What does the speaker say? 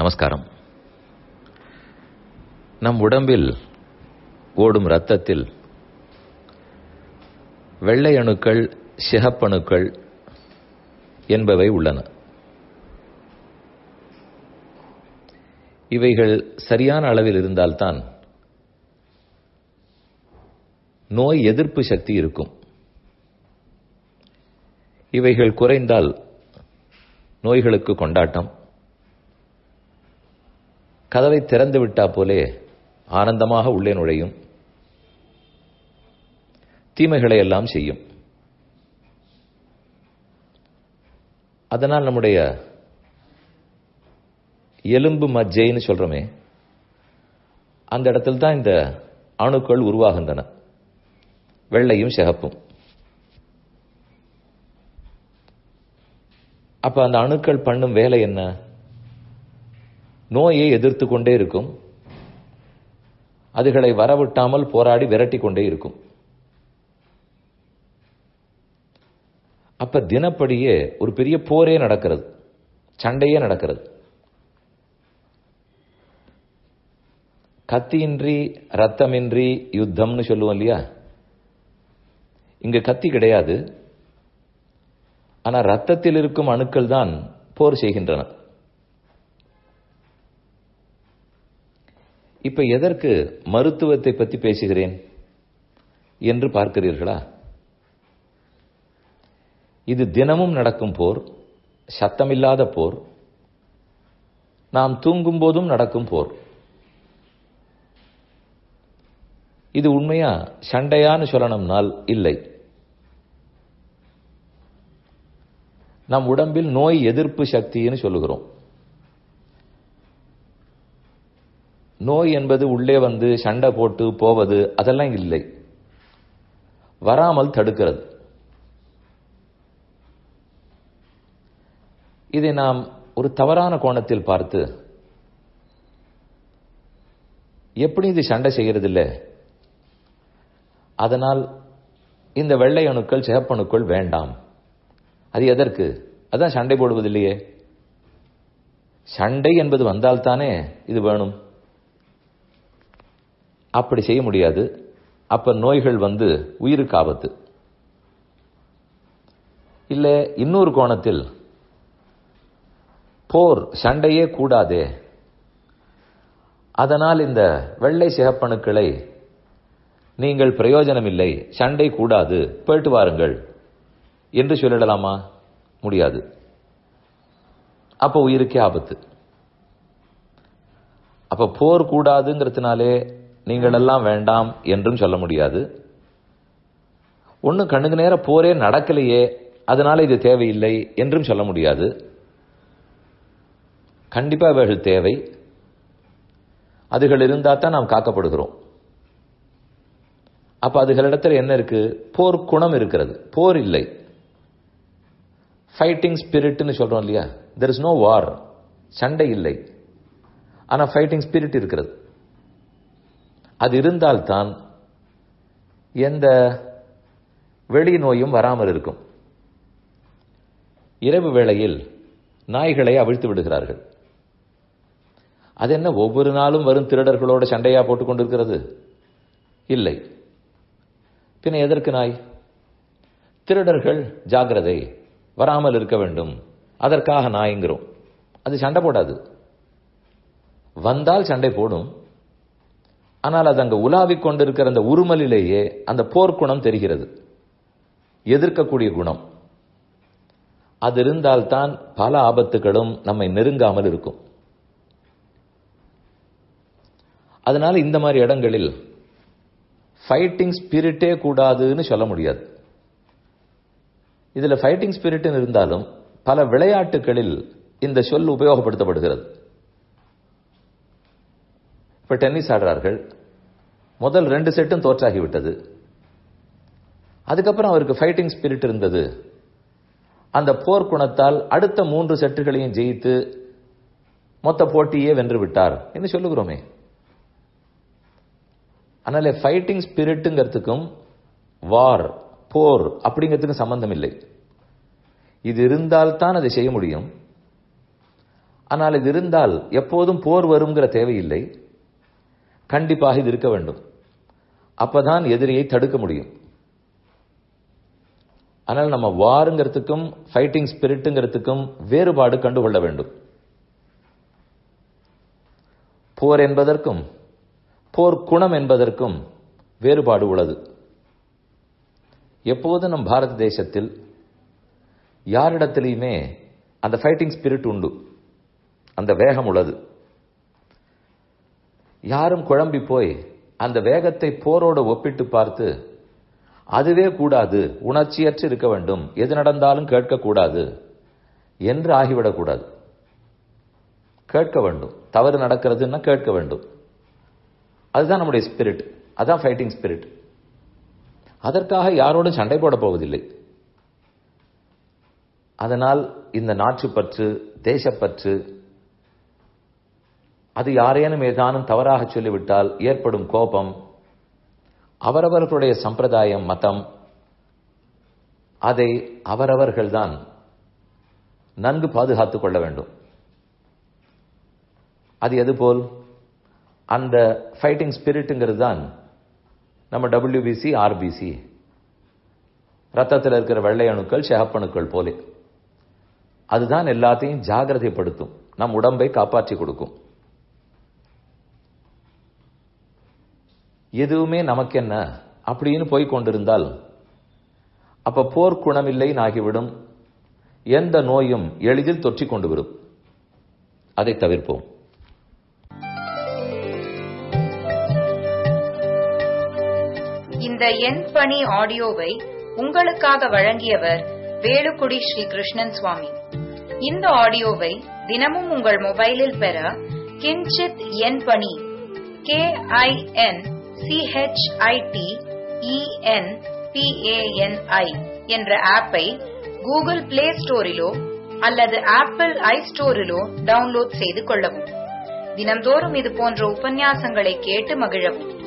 நமஸ்காரம் நம் உடம்பில் ஓடும் இரத்தத்தில் வெள்ளை அணுக்கள் சிகப்பணுக்கள் என்பவை உள்ளன இவைகள் சரியான அளவில் இருந்தால்தான் நோய் எதிர்ப்பு சக்தி இருக்கும் இவைகள் குறைந்தால் நோய்களுக்கு கொண்டாட்டம் கதவை திறந்து விட்டா போலே ஆனந்தமாக உள்ளே நுழையும் தீமைகளை எல்லாம் செய்யும் அதனால் நம்முடைய எலும்பு மஜ்ஜைன்னு சொல்றோமே அந்த இடத்தில் தான் இந்த அணுக்கள் உருவாகின்றன வெள்ளையும் சிகப்பும் அப்ப அந்த அணுக்கள் பண்ணும் வேலை என்ன நோயை எதிர்த்து கொண்டே இருக்கும் அதுகளை வரவிட்டாமல் போராடி விரட்டி கொண்டே இருக்கும் அப்ப தினப்படியே ஒரு பெரிய போரே நடக்கிறது சண்டையே நடக்கிறது கத்தியின்றி ரத்தமின்றி யுத்தம்னு சொல்லுவோம் இல்லையா இங்க கத்தி கிடையாது ஆனா ரத்தத்தில் இருக்கும் அணுக்கள் தான் போர் செய்கின்றன இப்ப எதற்கு மருத்துவத்தை பற்றி பேசுகிறேன் என்று பார்க்கிறீர்களா இது தினமும் நடக்கும் போர் சத்தமில்லாத போர் நாம் தூங்கும் போதும் நடக்கும் போர் இது உண்மையா சண்டையான்னு சொல்லணும்னால் இல்லை நம் உடம்பில் நோய் எதிர்ப்பு சக்தின்னு சொல்லுகிறோம் நோய் என்பது உள்ளே வந்து சண்டை போட்டு போவது அதெல்லாம் இல்லை வராமல் தடுக்கிறது இதை நாம் ஒரு தவறான கோணத்தில் பார்த்து எப்படி இது சண்டை செய்கிறது இல்லை அதனால் இந்த வெள்ளை அணுக்கள் சிகப்பணுக்கள் வேண்டாம் அது எதற்கு அதான் சண்டை போடுவதில்லையே சண்டை என்பது வந்தால்தானே இது வேணும் அப்படி செய்ய முடியாது அப்ப நோய்கள் வந்து உயிருக்கு ஆபத்து இல்ல இன்னொரு கோணத்தில் போர் சண்டையே கூடாதே அதனால் இந்த வெள்ளை சிகப்பணுக்களை நீங்கள் பிரயோஜனம் இல்லை சண்டை கூடாது போயிட்டு வாருங்கள் என்று சொல்லிடலாமா முடியாது அப்ப உயிருக்கே ஆபத்து அப்ப போர் கூடாதுங்கிறதுனாலே நீங்கள் எல்லாம் வேண்டாம் என்றும் சொல்ல முடியாது ஒன்னும் கண்ணுக்கு நேர போரே நடக்கலையே அதனால இது தேவையில்லை என்றும் சொல்ல முடியாது கண்டிப்பா இவைகள் தேவை அதுகள் இருந்தா தான் நாம் காக்கப்படுகிறோம் அப்ப அதுகளிடத்தில் என்ன இருக்கு போர் குணம் இருக்கிறது போர் இல்லை ஃபைட்டிங் ஸ்பிரிட்னு சொல்றோம் இல்லையா தெர் இஸ் நோ வார் சண்டை இல்லை ஆனா ஃபைட்டிங் ஸ்பிரிட் இருக்கிறது அது இருந்தால்தான் எந்த வெளி நோயும் வராமல் இருக்கும் இரவு வேளையில் நாய்களை அவிழ்த்து விடுகிறார்கள் அது என்ன ஒவ்வொரு நாளும் வரும் திருடர்களோட சண்டையா போட்டுக் கொண்டிருக்கிறது இல்லை பின்ன எதற்கு நாய் திருடர்கள் ஜாகிரதை வராமல் இருக்க வேண்டும் அதற்காக நாய்ங்கிறோம் அது சண்டை போடாது வந்தால் சண்டை போடும் ஆனால் அது அங்க உலாவிக் கொண்டிருக்கிற அந்த உருமலிலேயே அந்த போர்க்குணம் தெரிகிறது எதிர்க்கக்கூடிய குணம் அது இருந்தால்தான் பல ஆபத்துகளும் நம்மை நெருங்காமல் இருக்கும் அதனால இந்த மாதிரி இடங்களில் ஃபைட்டிங் ஸ்பிரிட்டே கூடாதுன்னு சொல்ல முடியாது இதுல ஃபைட்டிங் ஸ்பிரிட் இருந்தாலும் பல விளையாட்டுகளில் இந்த சொல் உபயோகப்படுத்தப்படுகிறது இப்ப டென்னிஸ் ஆடுறார்கள் முதல் ரெண்டு செட்டும் தோற்றாகிவிட்டது அதுக்கப்புறம் அவருக்கு ஃபைட்டிங் ஸ்பிரிட் இருந்தது அந்த போர் குணத்தால் அடுத்த மூன்று செட்டுகளையும் ஜெயித்து மொத்த போட்டியே வென்று விட்டார் என்று சொல்லுகிறோமே அதனால ஃபைட்டிங் ஸ்பிரிட்டுங்கிறதுக்கும் வார் போர் அப்படிங்கிறதுக்கும் சம்பந்தம் இல்லை இது இருந்தால்தான் அதை செய்ய முடியும் ஆனால் இது இருந்தால் எப்போதும் போர் வருங்கிற தேவையில்லை கண்டிப்பாக இது இருக்க வேண்டும் அப்பதான் எதிரியை தடுக்க முடியும் ஆனால் நம்ம வாருங்கிறதுக்கும் ஃபைட்டிங் ஸ்பிரிட்டுங்கிறதுக்கும் வேறுபாடு கண்டுகொள்ள வேண்டும் போர் என்பதற்கும் போர் குணம் என்பதற்கும் வேறுபாடு உள்ளது எப்போது நம் பாரத தேசத்தில் யாரிடத்திலையுமே அந்த ஃபைட்டிங் ஸ்பிரிட் உண்டு அந்த வேகம் உள்ளது யாரும் குழம்பி போய் அந்த வேகத்தை போரோடு ஒப்பிட்டு பார்த்து அதுவே கூடாது உணர்ச்சியற்று இருக்க வேண்டும் எது நடந்தாலும் கேட்கக்கூடாது என்று ஆகிவிடக்கூடாது கேட்க வேண்டும் தவறு நடக்கிறதுன்னா கேட்க வேண்டும் அதுதான் நம்முடைய ஸ்பிரிட் அதான் ஃபைட்டிங் ஸ்பிரிட் அதற்காக யாரோடும் சண்டை போட போவதில்லை அதனால் இந்த நாட்டுப்பற்று தேசப்பற்று அது யாரேனும் ஏதானும் தவறாக சொல்லிவிட்டால் ஏற்படும் கோபம் அவரவர்களுடைய சம்பிரதாயம் மதம் அதை அவரவர்கள்தான் நன்கு பாதுகாத்துக் கொள்ள வேண்டும் அது எதுபோல் அந்த ஃபைட்டிங் ஸ்பிரிட்டுங்கிறது தான் நம்ம டபிள்யூபிசி ஆர்பிசி ரத்தத்தில் இருக்கிற வெள்ளை அணுக்கள் சிகப்பணுக்கள் போலே அதுதான் எல்லாத்தையும் ஜாகிரதைப்படுத்தும் நம் உடம்பை காப்பாற்றி கொடுக்கும் எதுவுமே நமக்கென்ன அப்படின்னு போய் கொண்டிருந்தால் அப்ப போர் குணமில்லை ஆகிவிடும் எந்த நோயும் எளிதில் தொற்றிக் கொண்டு வரும் அதை தவிர்ப்போம் இந்த எண் பணி ஆடியோவை உங்களுக்காக வழங்கியவர் வேலுக்குடி ஸ்ரீ கிருஷ்ணன் சுவாமி இந்த ஆடியோவை தினமும் உங்கள் மொபைலில் பெற கிஞ்சித் எண் பணி கே ஐ என் சிஹெச்ஐடி இஎன் பிஏஎன்ஐ என்ற ஆப்பை கூகுள் பிளே ஸ்டோரிலோ அல்லது ஆப்பிள் ஐ ஸ்டோரிலோ டவுன்லோட் செய்து கொள்ளவும் தினம்தோறும் இது போன்ற உபன்யாசங்களை கேட்டு மகிழவும்